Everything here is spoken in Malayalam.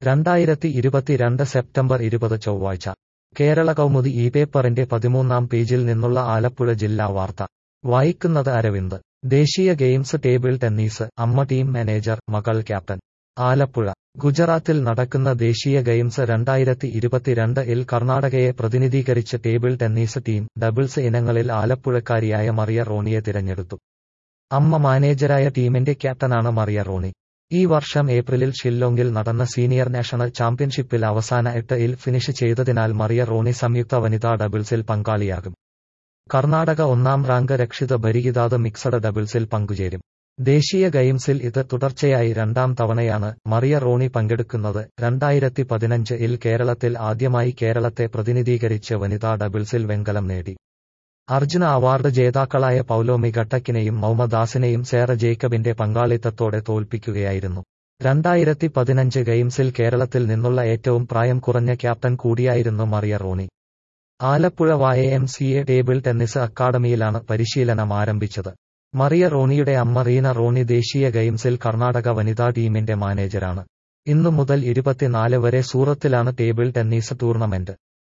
രണ്ടായിരത്തി ഇരുപത്തിരണ്ട് സെപ്റ്റംബർ ഇരുപത് ചൊവ്വാഴ്ച കേരള കൗമുദി ഈ പേപ്പറിന്റെ പതിമൂന്നാം പേജിൽ നിന്നുള്ള ആലപ്പുഴ ജില്ലാ വാർത്ത വായിക്കുന്നത് അരവിന്ദ് ദേശീയ ഗെയിംസ് ടേബിൾ ടെന്നീസ് അമ്മ ടീം മാനേജർ മകൾ ക്യാപ്റ്റൻ ആലപ്പുഴ ഗുജറാത്തിൽ നടക്കുന്ന ദേശീയ ഗെയിംസ് രണ്ടായിരത്തി ഇരുപത്തിരണ്ട് ഇൽ കർണാടകയെ പ്രതിനിധീകരിച്ച് ടേബിൾ ടെന്നീസ് ടീം ഡബിൾസ് ഇനങ്ങളിൽ ആലപ്പുഴക്കാരിയായ മറിയ റോണിയെ തിരഞ്ഞെടുത്തു അമ്മ മാനേജരായ ടീമിന്റെ ക്യാപ്റ്റനാണ് മറിയ റോണി ഈ വർഷം ഏപ്രിലിൽ ഷില്ലോങ്ങിൽ നടന്ന സീനിയർ നാഷണൽ ചാമ്പ്യൻഷിപ്പിൽ അവസാന എട്ട് ഇൽ ഫിനിഷ് ചെയ്തതിനാൽ മറിയ റോണി സംയുക്ത വനിതാ ഡബിൾസിൽ പങ്കാളിയാകും കർണാടക ഒന്നാം റാങ്ക് രക്ഷിത ഭരികിതാത് മിക്സഡ് ഡബിൾസിൽ പങ്കുചേരും ദേശീയ ഗെയിംസിൽ ഇത് തുടർച്ചയായി രണ്ടാം തവണയാണ് മറിയ റോണി പങ്കെടുക്കുന്നത് രണ്ടായിരത്തി പതിനഞ്ച് ഇൽ കേരളത്തിൽ ആദ്യമായി കേരളത്തെ പ്രതിനിധീകരിച്ച് വനിതാ ഡബിൾസിൽ വെങ്കലം നേടി അർജുന അവാർഡ് ജേതാക്കളായ പൗലോമി ഘട്ടക്കിനെയും മൗമദാസിനെയും സേറ ജേക്കബിന്റെ പങ്കാളിത്തത്തോടെ തോൽപ്പിക്കുകയായിരുന്നു രണ്ടായിരത്തി പതിനഞ്ച് ഗെയിംസിൽ കേരളത്തിൽ നിന്നുള്ള ഏറ്റവും പ്രായം കുറഞ്ഞ ക്യാപ്റ്റൻ കൂടിയായിരുന്നു Mariya Roni Alappuzha Y M C A table tennis അക്കാദമിയിലാണ് പരിശീലനം ആരംഭിച്ചത് മറിയ റോണിയുടെ അമ്മ റീന റോണി ദേശീയ ഗെയിംസിൽ കർണാടക വനിതാ ടീമിന്റെ മാനേജരാണ് ഇന്നു മുതൽ ഇരുപത്തിനാല് വരെ സൂറത്തിലാണ് ടേബിൾ ടെന്നീസ് ടൂർണമെന്റ്